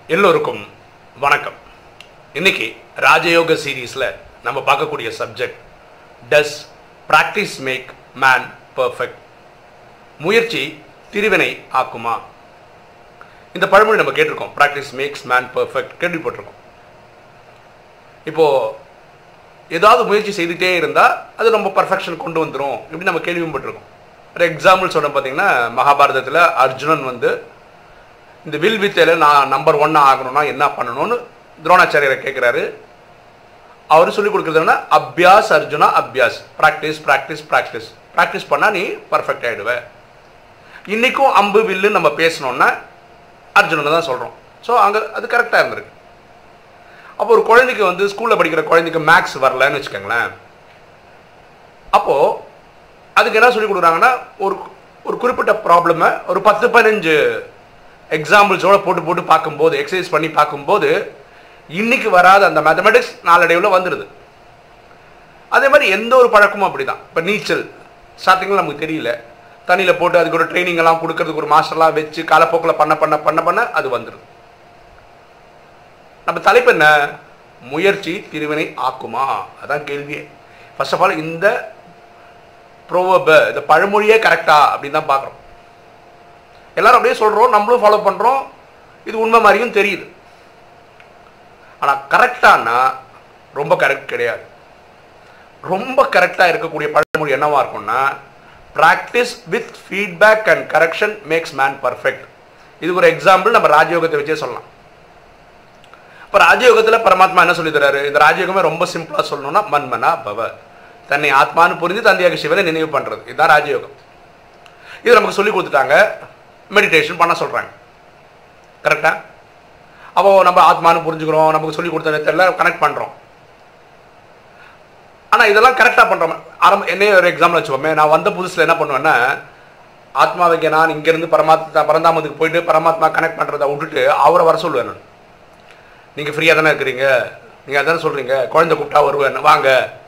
எல்லோருக்கும் வணக்கம் இன்னைக்கு ராஜயோக சீரீஸில் நம்ம பார்க்கக்கூடிய subject does practice make man perfect முயற்சி திருவினை ஆக்குமா இந்த பழமொழி நம்ம கேட்டிருக்கோம் ப்ராக்டிஸ் மேக்ஸ் மேன் பர்ஃபெக்ட் கேள்விப்பட்டிருக்கோம் இப்போ ஏதாவது முயற்சி செய்துட்டே இருந்தால் அது நம்ம பர்ஃபெக்ஷன் கொண்டு வந்துடும் இப்படி நம்ம கேள்விப்பட்டிருக்கோம் ஒரு எக்ஸாம்பிள் சொல்ல பார்த்தீங்கன்னா மகாபாரதத்தில் அர்ஜுனன் வந்து இந்த வில் வித்தையில் நான் நம்பர் ஒன்னாக ஆகணும்னா என்ன பண்ணணும்னு துரோணாச்சாரியரை கேட்குறாரு அவர் சொல்லிக் கொடுக்குறதுனா அபியாஸ் அர்ஜுனா அபியாஸ் ப்ராக்டிஸ் ப்ராக்டிஸ் ப்ராக்டிஸ் ப்ராக்டிஸ் பண்ணால் நீ பர்ஃபெக்ட் ஆகிடுவ இன்றைக்கும் அம்பு வில்லு நம்ம பேசணுன்னா அர்ஜுனனை தான் சொல்கிறோம் ஸோ அங்கே அது கரெக்டாக இருந்திருக்கு அப்போ ஒரு குழந்தைக்கு வந்து ஸ்கூலில் படிக்கிற குழந்தைக்கு மேக்ஸ் வரலன்னு வச்சுக்கோங்களேன் அப்போது அதுக்கு என்ன சொல்லி கொடுக்குறாங்கன்னா ஒரு ஒரு குறிப்பிட்ட ப்ராப்ளமை ஒரு பத்து பதினஞ்சு எக்ஸாம்பிள்ஸோட போட்டு போட்டு பார்க்கும்போது எக்ஸசைஸ் பண்ணி பார்க்கும்போது இன்னைக்கு வராத அந்த மேத்தமெட்டிக்ஸ் நாளடைவில் வந்துடுது அதே மாதிரி எந்த ஒரு பழக்கமும் அப்படி தான் இப்போ நீச்சல் ஸ்டார்டிங்கில் நமக்கு தெரியல தண்ணியில் போட்டு அதுக்கு ஒரு ட்ரைனிங் எல்லாம் கொடுக்கறதுக்கு ஒரு மாஸ்டர்லாம் வச்சு காலப்போக்கில் பண்ண பண்ண பண்ண பண்ண அது வந்துடுது நம்ம தலைப்பு என்ன முயற்சி திருவினை ஆக்குமா அதான் கேள்வியே ஃபர்ஸ்ட் ஆஃப் ஆல் இந்த ப்ரோவர்ப இந்த பழமொழியே கரெக்டா அப்படின்னு தான் பார்க்குறோம் எல்லாரும் அப்படியே சொல்கிறோம் நம்மளும் ஃபாலோ பண்ணுறோம் இது உண்மை மாதிரியும் தெரியுது ஆனால் கரெக்டானா ரொம்ப கரெக்ட் கிடையாது ரொம்ப கரெக்டாக இருக்கக்கூடிய பழமொழி என்னவா இருக்கும்னா practice with feedback and correction makes man perfect இது ஒரு எக்ஸாம்பிள் நம்ம ராஜயோகத்தை வச்சே சொல்லலாம் இப்போ ராஜயோகத்தில் பரமாத்மா என்ன சொல்லி தராரு இந்த ராஜயோகமே ரொம்ப சிம்பிளாக சொல்லணும்னா மன்மனா பவ தன்னை ஆத்மான்னு புரிஞ்சு தந்தையாக சிவனை நினைவு பண்ணுறது இதுதான் ராஜயோகம் இது நமக்கு சொல்லி கொடுத்துட்டாங்க மெடிடேஷன் பண்ண சொல்கிறாங்க கரெக்டா அப்போ நம்ம ஆத்மானு புரிஞ்சுக்கிறோம் நமக்கு சொல்லி கொடுத்த மெத்தடில் கனெக்ட் பண்ணுறோம் ஆனால் இதெல்லாம் கரெக்டாக பண்ணுறோம் ஆரம்ப என்னைய ஒரு எக்ஸாம்பிள் வச்சுக்கோமே நான் வந்த புதுசில் என்ன பண்ணுவேன்னா ஆத்மாவைக்கு நான் இங்கேருந்து பரமாத்மா பரந்தாமத்துக்கு போயிட்டு பரமாத்மா கனெக்ட் பண்ணுறதை விட்டுட்டு அவரை வர சொல்லுவேன் நான் நீங்கள் ஃப்ரீயாக தானே இருக்கிறீங்க நீங்கள் அதானே சொல்கிறீங்க குழந்தை கூப்பிட்டா வருவேன் வாங்க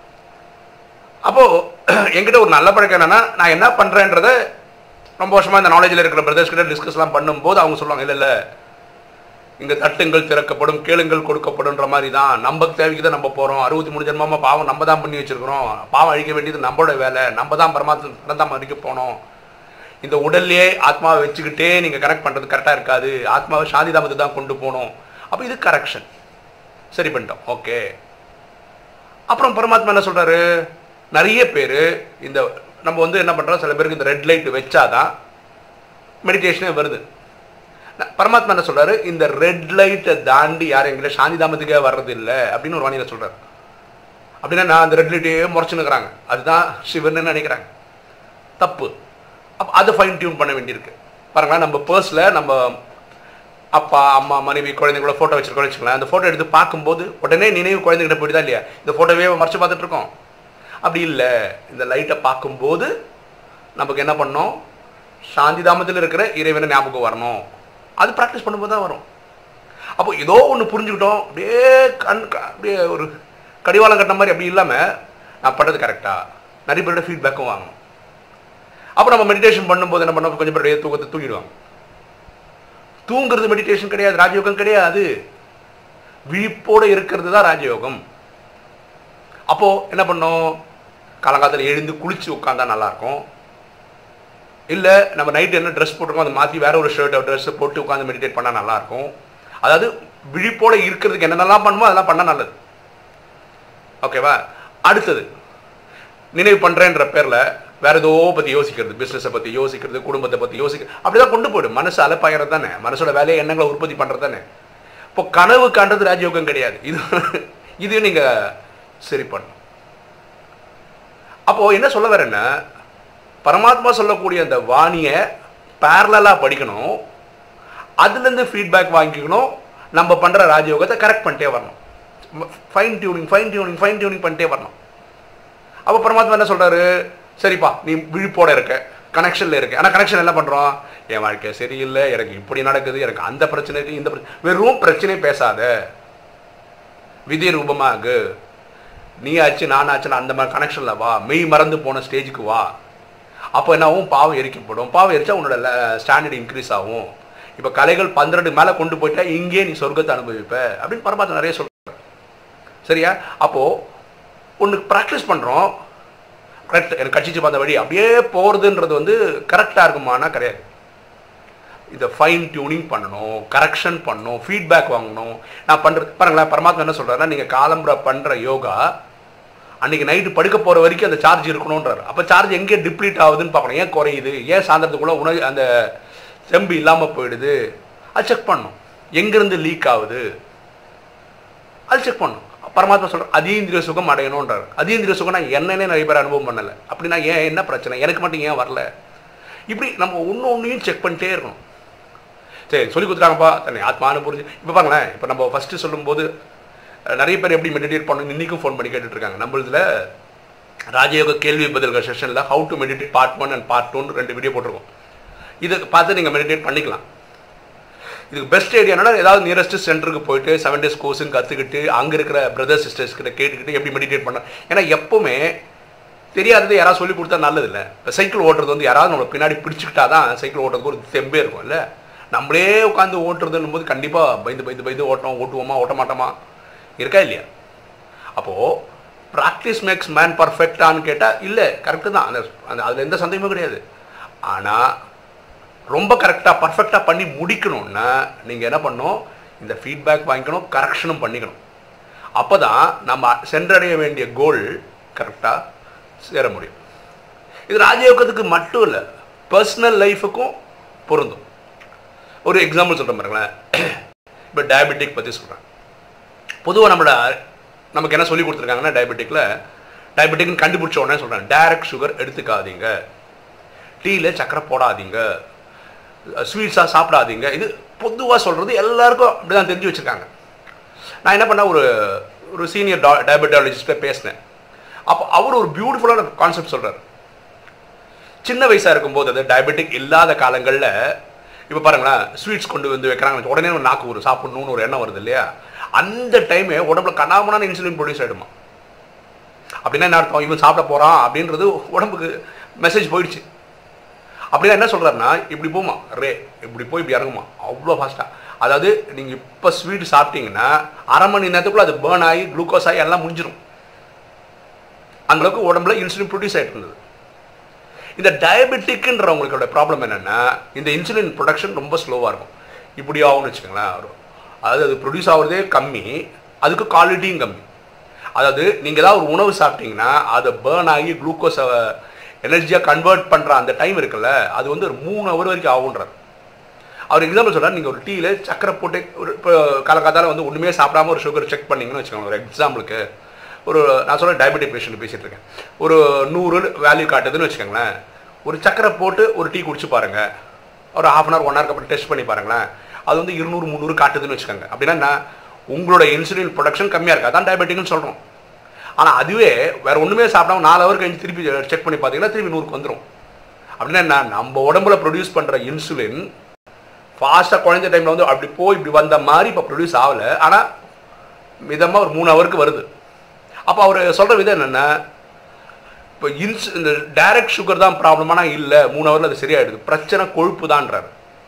அப்போது என்கிட்ட ஒரு நல்ல பழக்கம் என்னென்னா நான் என்ன பண்ணுறேன்றதை ரொம்ப வருஷமாக இந்த நாலேஜில் இருக்கிற பிரதர்ஸ் கிட்ட டிஸ்கஸ்லாம் பண்ணும்போது அவங்க சொல்லுவாங்க இல்லை இல்லை இங்கே தட்டுங்கள் திறக்கப்படும் கேளுங்கள் கொடுக்கப்படும்ன்ற மாதிரி தான் நம்ம தேவைக்கு தான் நம்ம போகிறோம் அறுபத்தி மூணு ஜென்மமாக பாவம் நம்ம தான் பண்ணி வச்சிருக்கிறோம் பாவம் அழிக்க வேண்டியது நம்மளோட வேலை நம்ம தான் பரமாத்மா பரந்தாம அழிக்க போனோம் இந்த உடல்லையே ஆத்மாவை வச்சுக்கிட்டே நீங்கள் கனெக்ட் பண்ணுறது கரெக்டாக இருக்காது ஆத்மாவை சாந்திதாமத்தை தான் கொண்டு போகணும் அப்போ இது கரெக்ஷன் சரி பண்ணிட்டோம் ஓகே அப்புறம் பரமாத்மா என்ன சொல்கிறாரு நிறைய பேர் இந்த நம்ம வந்து என்ன பண்ணுறோம் சில பேருக்கு இந்த ரெட் லைட் வச்சாதான் மெடிடேஷனே வருது பரமாத்மா என்ன சொல்றாரு இந்த ரெட் லைட்டை தாண்டி யாரும் எங்களை சாந்தி தாமத்துக்கே வர்றது இல்லை அப்படின்னு ஒரு வாணியில் சொல்றாரு அப்படின்னா நான் அந்த ரெட் லைட்டையே முறைச்சுன்னுக்குறாங்க அதுதான் சிவன்னு நினைக்கிறாங்க தப்பு அப்போ அதை ஃபைன் டியூன் பண்ண வேண்டியிருக்கு பாருங்களேன் நம்ம பர்ஸில் நம்ம அப்பா அம்மா மனைவி குழந்தைங்களோட ஃபோட்டோ வச்சிருக்கோம்னு வச்சுக்கலாம் அந்த ஃபோட்டோ எடுத்து பார்க்கும்போது உடனே நினைவு குழந்தைகிட்ட போயிட்டு தான் இல்லையா இந்த ஃபோட்டோவே மறைச்சு பார்த்துட்டு இருக்கோம் அப்படி இல்லை இந்த லைட்டை பார்க்கும்போது நமக்கு என்ன பண்ணோம் சாந்தி தாமத்தில் இருக்கிற இறைவனை ஞாபகம் வரணும் அது ப்ராக்டிஸ் பண்ணும்போது தான் வரும் அப்போ ஏதோ ஒன்று புரிஞ்சுக்கிட்டோம் அப்படியே கண் அப்படியே ஒரு கடிவாளம் கட்டின மாதிரி அப்படி இல்லாமல் நான் பண்ணுறது கரெக்டாக நிறைய பேரோட ஃபீட்பேக்கும் வாங்கணும் அப்போ நம்ம மெடிடேஷன் பண்ணும்போது என்ன பண்ணோம் கொஞ்சம் பேருடைய தூக்கத்தை தூங்கிடுவாங்க தூங்குறது மெடிடேஷன் கிடையாது ராஜயோகம் கிடையாது விழிப்போடு இருக்கிறது தான் ராஜயோகம் அப்போது என்ன பண்ணோம் காலங்காலத்தில் எழுந்து குளித்து உட்காந்தா நல்லாயிருக்கும் இல்லை நம்ம நைட்டு என்ன ட்ரெஸ் போட்டிருக்கோம் அதை மாற்றி வேற ஒரு ஷர்ட் ட்ரெஸ் போட்டு உட்காந்து மெடிடேட் பண்ணால் நல்லாயிருக்கும் அதாவது விழிப்போடு இருக்கிறதுக்கு என்னென்னலாம் பண்ணுமோ அதெல்லாம் பண்ணால் நல்லது ஓகேவா அடுத்தது நினைவு பண்ணுறேன்ற பேரில் வேற ஏதோ பற்றி யோசிக்கிறது பிஸ்னஸை பற்றி யோசிக்கிறது குடும்பத்தை பற்றி யோசிக்க அப்படிதான் கொண்டு போயிடும் மனசு அலப்பாயிறது தானே மனசோட வேலையை எண்ணங்களை உற்பத்தி பண்ணுறது தானே இப்போ கனவு காண்றது ராஜயோகம் கிடையாது இது இதையும் நீங்கள் சரி பண்ணும் அப்போது என்ன சொல்ல வரேன்னா பரமாத்மா சொல்லக்கூடிய அந்த வாணியை பேரலாக படிக்கணும் அதுலேருந்து ஃபீட்பேக் வாங்கிக்கணும் நம்ம பண்ணுற ராஜயோகத்தை கரெக்ட் பண்ணிட்டே வரணும் fine tuning fine tuning fine tuning பண்ணிட்டே வரணும் அப்போ பரமாத்மா என்ன சொல்கிறாரு சரிப்பா நீ விழிப்போட இருக்க கனெக்ஷனில் இருக்க ஆனால் கனெக்ஷன் என்ன பண்ணுறோம் என் வாழ்க்கை சரியில்லை எனக்கு இப்படி நடக்குது எனக்கு அந்த பிரச்சனை இருக்குது இந்த பிரச்சனை வெறும் பிரச்சனை பேசாத விதி ரூபமாகு நீ ஆச்சு நான் ஆச்சுன்னு அந்த மாதிரி கனெக்ஷனில் வா மெய் மறந்து போன ஸ்டேஜுக்கு வா அப்போ என்ன ஆகும் பாவம் எரிக்கப்படும் பாவம் எரிச்சா உன்னோட ஸ்டாண்டர்ட் இன்க்ரீஸ் ஆகும் இப்போ கலைகள் பன்னிரெண்டு மேலே கொண்டு போயிட்டா இங்கே நீ சொர்க்கத்தை அனுபவிப்ப அப்படின்னு பரமாத்மா நிறைய சொல்கிறார் சரியா அப்போது ஒன்று ப்ராக்டிஸ் பண்ணுறோம் கரெக்ட் எனக்கு கட்சிச்சு பார்த்த வழி அப்படியே போகிறதுன்றது வந்து கரெக்டாக இருக்குமானா கிடையாது இதை ஃபைன் டியூனிங் பண்ணணும் கரெக்ஷன் பண்ணணும் ஃபீட்பேக் வாங்கணும் நான் பண்ணுறது பாருங்களேன் பரமாத்மா என்ன சொல்கிறாருன்னா நீங்கள் காலம்புரை பண்ணுற யோகா அன்றைக்கி நைட்டு படுக்க போகிற வரைக்கும் அந்த சார்ஜ் இருக்கணுன்றார் அப்போ சார்ஜ் எங்கே டிப்ளீட் ஆகுதுன்னு பார்க்கணும் ஏன் குறையுது ஏன் சாயந்தரத்துக்குள்ளே உணவு அந்த செம்பு இல்லாமல் போயிடுது அது செக் பண்ணணும் எங்கேருந்து லீக் ஆகுது அது செக் பண்ணணும் பரமாத்மா சொல்கிற அதீந்திரிய சுகம் அடையணுன்றார் அதீந்திரிய சுகம் நான் என்னன்னே நிறைய பேர் அனுபவம் பண்ணலை அப்படின்னா ஏன் என்ன பிரச்சனை எனக்கு மட்டும் ஏன் வரல இப்படி நம்ம ஒன்று ஒன்றையும் செக் பண்ணிட்டே இருக்கணும் சரி சொல்லி கொடுத்துட்டாங்கப்பா தன்னை ஆத்மானு புரிஞ்சு இப்போ பாருங்களேன் இப்போ நம்ம ஃபஸ்ட்டு சொல்லும்போது நிறைய பேர் எப்படி மெடிடேட் பண்ணணும் இன்றைக்கும் ஃபோன் பண்ணி கேட்டுட்டு இருக்காங்க நம்மளதுல ராஜயோக கேள்வி பதில்கள் செஷனில் how to meditate part one and part டூன்னு ரெண்டு வீடியோ போட்டிருக்கோம் இதை பார்த்து நீங்கள் மெடிடேட் பண்ணிக்கலாம் இதுக்கு பெஸ்ட் ஐடியா என்னன்னா ஏதாவது நியரஸ்ட் சென்டருக்கு போயிட்டு செவன் டேஸ் கோர்ஸுன்னு கற்றுக்கிட்டு அங்கே இருக்கிற பிரதர் சிஸ்டர்ஸ் கிட்ட கேட்டுக்கிட்டு எப்படி மெடிடேட் பண்ண ஏன்னா எப்பவுமே தெரியாதது யாராவது சொல்லி கொடுத்தா நல்லது இல்லை இப்போ சைக்கிள் ஓட்டுறது வந்து யாராவது நம்மளை பின்னாடி பிடிச்சிக்கிட்டா தான் சைக்கிள் ஓட்டுறதுக்கு ஒரு தெம்பே இருக்கும் இல்லை நம்மளே உட்காந்து ஓட்டுறதுன்னும் போது கண்டிப்பாக பயந்து பயந்து பயந்து ஓட்டோம் ஓட்டுவோமா ஓட்ட மாட்டோமா இருக்கா இல்லையா அப்போது ப்ராக்டிஸ் மேக்ஸ் மேன் பர்ஃபெக்டான்னு கேட்டால் இல்லை கரெக்டு தான் அந்த அந்த அதில் எந்த சந்தேகமும் கிடையாது ஆனால் ரொம்ப கரெக்டாக பர்ஃபெக்டாக பண்ணி முடிக்கணும்னா நீங்கள் என்ன பண்ணணும் இந்த ஃபீட்பேக் வாங்கிக்கணும் கரெக்ஷனும் பண்ணிக்கணும் அப்போ தான் நம்ம சென்றடைய வேண்டிய கோல் கரெக்டாக சேர முடியும் இது ராஜயோகத்துக்கு மட்டும் இல்லை பர்சனல் லைஃபுக்கும் பொருந்தும் ஒரு எக்ஸாம்பிள் சொல்கிறேன் பாருங்களேன் இப்போ டயபெட்டிக் பற்றி சொல்கிறேன் பொதுவாக நம்மளோட நமக்கு என்ன சொல்லி கொடுத்துருக்காங்கன்னா டயபெட்டிக்கில் டயபெட்டிக்னு கண்டுபிடிச்ச உடனே சொல்கிறேன் டைரக்ட் சுகர் எடுத்துக்காதீங்க டீயில் சக்கரை போடாதீங்க ஸ்வீட்ஸாக சாப்பிடாதீங்க இது பொதுவாக சொல்கிறது எல்லாருக்கும் அப்படி தான் தெரிஞ்சு வச்சுருக்காங்க நான் என்ன பண்ணேன் ஒரு ஒரு சீனியர் டா டயபெட்டாலஜிஸ்ட்டை பேசினேன் அப்போ அவர் ஒரு பியூட்டிஃபுல்லான கான்செப்ட் சொல்கிறார் சின்ன வயசாக இருக்கும்போது அது டயபெட்டிக் இல்லாத காலங்களில் இப்போ பாருங்களேன் ஸ்வீட்ஸ் கொண்டு வந்து வைக்கிறாங்க உடனே ஒரு நாக்கு ஒரு சாப்பிடணும்னு ஒரு எண்ணம் வருது இல்லையா அந்த டைமே உடம்புல கண்ணாமனான இன்சுலின் ப்ரொடியூஸ் ஆகிடுமா அப்படின்னா என்ன அர்த்தம் இவன் சாப்பிட போகிறான் அப்படின்றது உடம்புக்கு மெசேஜ் போயிடுச்சு அப்படின்னா என்ன சொல்கிறாருன்னா இப்படி போமா ரே இப்படி போய் இப்படி இறங்குமா அவ்வளோ ஃபாஸ்ட்டாக அதாவது நீங்கள் இப்போ ஸ்வீட் சாப்பிட்டீங்கன்னா அரை மணி நேரத்துக்குள்ள அது பேர்ன் ஆகி குளுக்கோஸ் ஆகி எல்லாம் முடிஞ்சிடும் அந்தளவுக்கு உடம்புல இன்சுலின் ப்ரொடியூஸ் ஆகிட்டு இருந்தது இந்த டயபெட்டிக்குன்றவங்களோட ப்ராப்ளம் என்னென்னா இந்த இன்சுலின் ப்ரொடக்ஷன் ரொம்ப ஸ்லோவாக இருக்கும் இப்படி ஆகும்னு வச்சுக்கோங்களேன் அதாவது அது ப்ரொடியூஸ் ஆகுறதே கம்மி அதுக்கு குவாலிட்டியும் கம்மி அதாவது நீங்கள் ஏதாவது ஒரு உணவு சாப்பிட்டீங்கன்னா அதை பேர்ன் ஆகி குளுக்கோஸை எனர்ஜியாக கன்வெர்ட் பண்ணுற அந்த டைம் இருக்குல்ல அது வந்து ஒரு மூணு ஹவர் வரைக்கும் ஆகுன்றார் அவர் எக்ஸாம்பிள் சொல்கிறார் நீங்கள் ஒரு டீயில் சக்கரை போட்டு ஒரு இப்போ காலகாத்தால் வந்து ஒன்றுமே சாப்பிடாம ஒரு சுகர் செக் பண்ணிங்கன்னு வச்சுக்கோங்க ஒரு எக்ஸாம்பிளுக்கு ஒரு நான் சொல்ல டயபெட்டிக் பேஷண்ட் பேசிகிட்டு இருக்கேன் ஒரு நூறு வேல்யூ காட்டுதுன்னு வச்சுக்கோங்களேன் ஒரு சக்கரை போட்டு ஒரு டீ குடிச்சு பாருங்கள் ஒரு ஹாஃப் அன் ஹவர் ஒன் ஹவருக்கு அப்புறம் டெஸ்ட் பண்ணி பாருங்களேன் அது வந்து இருநூறு முந்நூறு காட்டுதுன்னு வச்சுக்கோங்க அப்படின்னா என்ன உங்களோட இன்சுலின் ப்ரொடக்ஷன் கம்மியாக இருக்குது அதான் டயபெட்டிக்னு சொல்கிறோம் ஆனால் அதுவே வேறு ஒன்றுமே சாப்பிடாம நாலு ஹவர் கழிஞ்சு திருப்பி செக் பண்ணி பார்த்தீங்கன்னா திருப்பி நூறுக்கு வந்துடும் அப்படின்னா என்ன நம்ம உடம்புல ப்ரொடியூஸ் பண்ணுற இன்சுலின் ஃபாஸ்ட்டாக குழந்த டைமில் வந்து அப்படி போய் இப்படி வந்த மாதிரி இப்போ ப்ரொடியூஸ் ஆகலை ஆனால் மிதமாக ஒரு மூணு ஹவருக்கு வருது அப்போ அவர் சொல்கிற விதம் என்னென்னா இப்போ இன்ஸ் இந்த டைரக்ட் சுகர் தான் ப்ராப்ளமானா இல்லை மூணு ஹவரில் அது சரியாயிடுது பிரச்சனை கொழுப்பு தான்றார்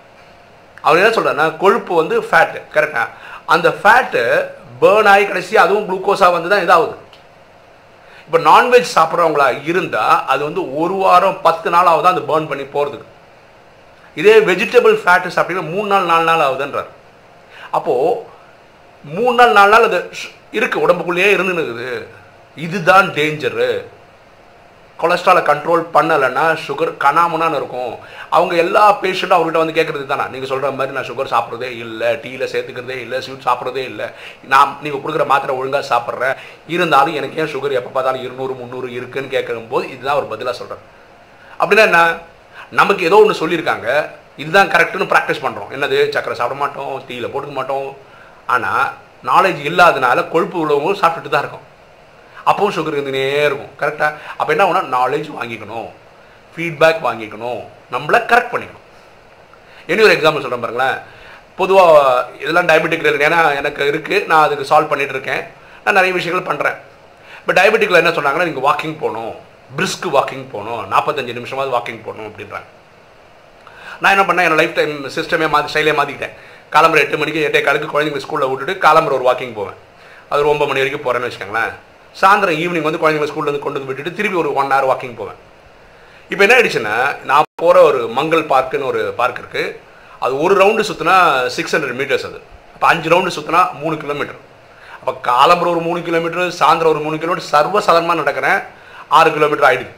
அவர் என்ன சொல்கிறாருன்னா கொழுப்பு வந்து ஃபேட்டு கரெக்டாக அந்த ஃபேட்டு பேர்ன் ஆகி கடைசி அதுவும் குளுக்கோஸாக வந்து தான் இதாகுது இப்போ நான்வெஜ் சாப்பிட்றவங்களா இருந்தால் அது வந்து ஒரு வாரம் பத்து நாள் ஆகுது அந்த பேர்ன் பண்ணி போகிறதுக்கு இதே வெஜிடபிள் ஃபேட்டு சாப்பிட்டீங்கன்னா மூணு நாள் நாலு நாள் ஆகுதுன்றார் அப்போது மூணு நாள் நாலு நாள் அது இருக்குது உடம்புக்குள்ளேயே இருந்துன்னு இருக்குது இதுதான் டேஞ்சரு கொலஸ்ட்ராலை கண்ட்ரோல் பண்ணலைன்னா சுகர் கனாமனான்னு இருக்கும் அவங்க எல்லா பேஷண்ட்டும் அவர்கிட்ட வந்து கேட்குறது தானே நீங்கள் சொல்கிற மாதிரி நான் சுகர் சாப்பிட்றதே இல்லை டீயில் சேர்த்துக்கிறதே இல்லை ஸ்வீட் சாப்பிட்றதே இல்லை நான் நீங்கள் கொடுக்குற மாத்திரை ஒழுங்காக சாப்பிட்றேன் இருந்தாலும் எனக்கு ஏன் சுகர் எப்போ பார்த்தாலும் இருநூறு முந்நூறு இருக்குன்னு கேட்கும்போது இதுதான் ஒரு பதிலாக சொல்கிறேன் அப்படின்னா என்ன நமக்கு ஏதோ ஒன்று சொல்லியிருக்காங்க இதுதான் கரெக்டுன்னு ப்ராக்டிஸ் பண்ணுறோம் என்னது சக்கரை சாப்பிட மாட்டோம் டீயில் போட்டுக்க மாட்டோம் ஆனால் நாலேஜ் இல்லாதனால கொழுப்பு உள்ளவங்க சாப்பிட்டுட்டு தான் இருக்கும் அப்பவும் சுகர் இருந்துனே இருக்கும் கரெக்டாக அப்போ என்ன ஆகுனா நாலேஜ் வாங்கிக்கணும் ஃபீட்பேக் வாங்கிக்கணும் நம்மளை கரெக்ட் பண்ணிக்கணும் இனி ஒரு எக்ஸாம்பிள் சொல்கிறேன் பாருங்களேன் பொதுவாக இதெல்லாம் டயபெட்டிக் இல்லை ஏன்னா எனக்கு இருக்குது நான் அதுக்கு சால்வ் பண்ணிகிட்டு இருக்கேன் நான் நிறைய விஷயங்கள் பண்ணுறேன் இப்போ டயபெட்டிக்கில் என்ன சொன்னாங்கன்னா நீங்கள் வாக்கிங் போகணும் பிரிஸ்க் வாக்கிங் போகணும் நாற்பத்தஞ்சு நிமிஷமாவது வாக்கிங் போகணும் அப்படின்றாங்க நான் என்ன பண்ணேன் என்னோட லைஃப் டைம் சிஸ்டமே மாற்றி ஸ்டைலே மாற்றிக்கிட்டேன் காலம்பரம் எட்டு மணிக்கு எட்டே காலுக்கு குழந்தைங்க ஸ்கூலில் விட்டுட்டு காலம்பரம் ஒரு வாக்கிங் போவேன் அது ஒரு ஒன்பது மணி வரைக்கும் போகிறேன்னு வச்சுக்கோங்களேன் சாயந்தரம் ஈவினிங் வந்து குழந்தைங்க ஸ்கூல்ல இருந்து கொண்டு வந்து விட்டுட்டு திருப்பி ஒரு ஒன் ஹவர் வாக்கிங் போவேன் இப்போ என்ன ஆயிடுச்சுன்னா நான் போகிற ஒரு மங்கள் பார்க்குன்னு ஒரு பார்க் இருக்குது அது ஒரு ரவுண்டு சுற்றினா சிக்ஸ் ஹண்ட்ரட் மீட்டர்ஸ் அது அப்போ அஞ்சு ரவுண்டு சுற்றினா மூணு கிலோமீட்டர் அப்போ காலம்பரம் ஒரு மூணு கிலோமீட்டர் சாயந்தரம் ஒரு மூணு கிலோமீட்டர் சர்வசாதாரணமாக நடக்கிறேன் ஆறு கிலோமீட்டர் ஆயிடுது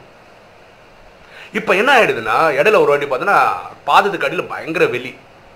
இப்போ என்ன ஆயிடுதுன்னா இடையில ஒரு வாட்டி பார்த்தீங்கன்னா பாதத்துக்கு அடியில் பயங்கர வெளி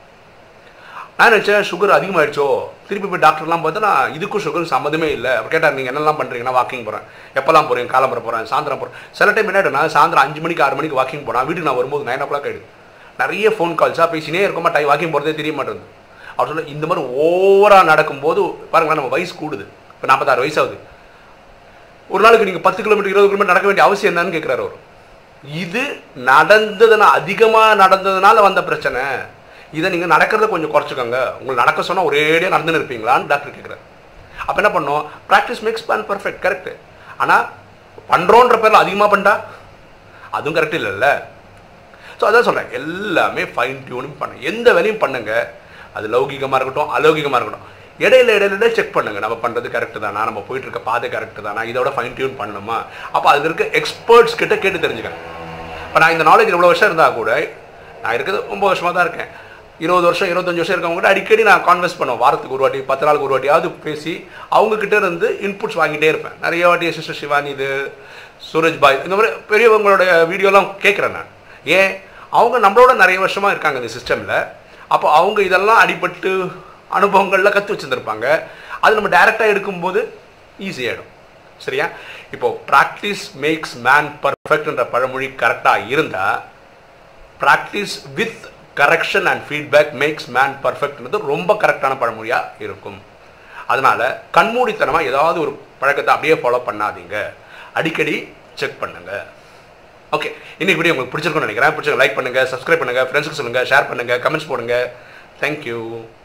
நான் நினச்சேன் சுகர் அதிகமாகிடுச்சோ திருப்பி போய் டாக்டர்லாம் பார்த்தா நான் இதுக்கும் சுகர் சம்மந்தமே இல்லை அப்போ கேட்டார் நீங்கள் என்னெல்லாம் பண்ணுறீங்கன்னா வாக்கிங் போகிறேன் எப்போல்லாம் போகிறீங்க காலம்பரம் போகிறேன் சாயந்தரம் போகிறேன் சில டைம் என்ன ஆகிடும்னா சாயந்தரம் அஞ்சு மணிக்கு ஆறு மணிக்கு வாக்கிங் போனால் வீட்டுக்கு நான் வரும்போது நைன் ஓ கிளாக் ஆகிடுது நிறைய ஃபோன் கால்ஸாக பேசினே இருக்கோமா டை வாக்கிங் போகிறதே தெரிய மாட்டேங்குது அவர் சொல்ல இந்த மாதிரி ஓவராக நடக்கும்போது பாருங்களேன் நம்ம வயசு கூடுது இப்போ நாற்பத்தாறு வயசு ஆகுது ஒரு நாளைக்கு நீங்கள் பத்து கிலோமீட்டர் இருபது கிலோமீட்டர் நடக்க வேண்டிய அவசியம் என்னன்னு கேட்குறாரு அவர் இது நடந்ததுனா அதிகமாக நடந்ததுனால வந்த பிரச்சனை இதை நீங்கள் நடக்கிறத கொஞ்சம் குறைச்சிக்கோங்க உங்களுக்கு நடக்க சொன்னால் ஒரேடியாக நடந்துன்னு இருப்பீங்களான்னு டாக்டர் கேட்குறாரு அப்போ என்ன பண்ணோம் practice makes man perfect correct ஆனால் பண்ணுறோன்ற பேரில் அதிகமாக பண்ணிட்டா அதுவும் கரெக்ட் இல்லைல்ல ஸோ அதான் சொல்கிறேன் எல்லாமே ஃபைன் டியூனிங் பண்ணுங்க எந்த வேலையும் பண்ணுங்க அது லௌகிகமாக இருக்கட்டும் அலௌகிகமாக இருக்கட்டும் இடையில இடையில செக் பண்ணுங்க நம்ம பண்ணுறது கரெக்டு தானா நம்ம போயிட்டு இருக்க பாதை கரெக்டு தானா இதோட ஃபைன் டியூன் பண்ணணுமா அப்போ அதில் இருக்க எக்ஸ்பர்ட்ஸ் கிட்ட கேட்டு தெரிஞ்சுக்கங்க இப்போ நான் இந்த நாலேஜ் இவ்வளோ வருஷம் இருந்தால் கூட நான் இருக்கிறது ஒம்பது வருஷமாக தான் இருக்கேன் இருபது வருஷம் இருபத்தஞ்சு வருஷம் இருக்கவங்க கூட அடிக்கடி நான் கான்வெர்ஸ் பண்ணுவேன் வாரத்துக்கு ஒரு வாட்டி பத்து நாளுக்கு ஒரு வாட்டியாவது பேசி அவங்க கிட்ட இருந்து இன்புட்ஸ் வாங்கிட்டே இருப்பேன் நிறைய வாட்டி சிஸ்டர் சிவானி இது சூரஜ் பாய் இந்த மாதிரி பெரியவங்களோட வீடியோலாம் கேட்குறேன் நான் ஏன் அவங்க நம்மளோட நிறைய வருஷமாக இருக்காங்க இந்த சிஸ்டமில் அப்போ அவங்க இதெல்லாம் அடிபட்டு அனுபவங்களில் கற்று வச்சுருந்துருப்பாங்க அது நம்ம டைரெக்டாக எடுக்கும்போது ஈஸியாகிடும் சரியா இப்போ ப்ராக்டிஸ் மேக்ஸ் மேன் பர்ஃபெக்ட்ன்ற பழமொழி கரெக்டாக இருந்தால் practice with correction and feedback makes man பர்ஃபெக்ட்ன்றது ரொம்ப கரெக்டான பழமொழியாக இருக்கும் அதனால் கண்மூடித்தனமாக ஏதாவது ஒரு பழக்கத்தை அப்படியே ஃபாலோ பண்ணாதீங்க அடிக்கடி செக் பண்ணுங்க ஓகே இன்னைக்கு வீடியோ உங்களுக்கு பிடிச்சிருக்கும்னு நினைக்கிறேன் பிடிச்சிருக்க லைக் பண்ணுங்கள் சப்ஸ்கிரைப் பண்ணுங்கள் ஃப்ரெண்ட்ஸுக்கு சொல்லுங்கள் ஷேர் பண்ணுங்கள் கமெண்ட்ஸ் போடுங்க தேங்க்யூ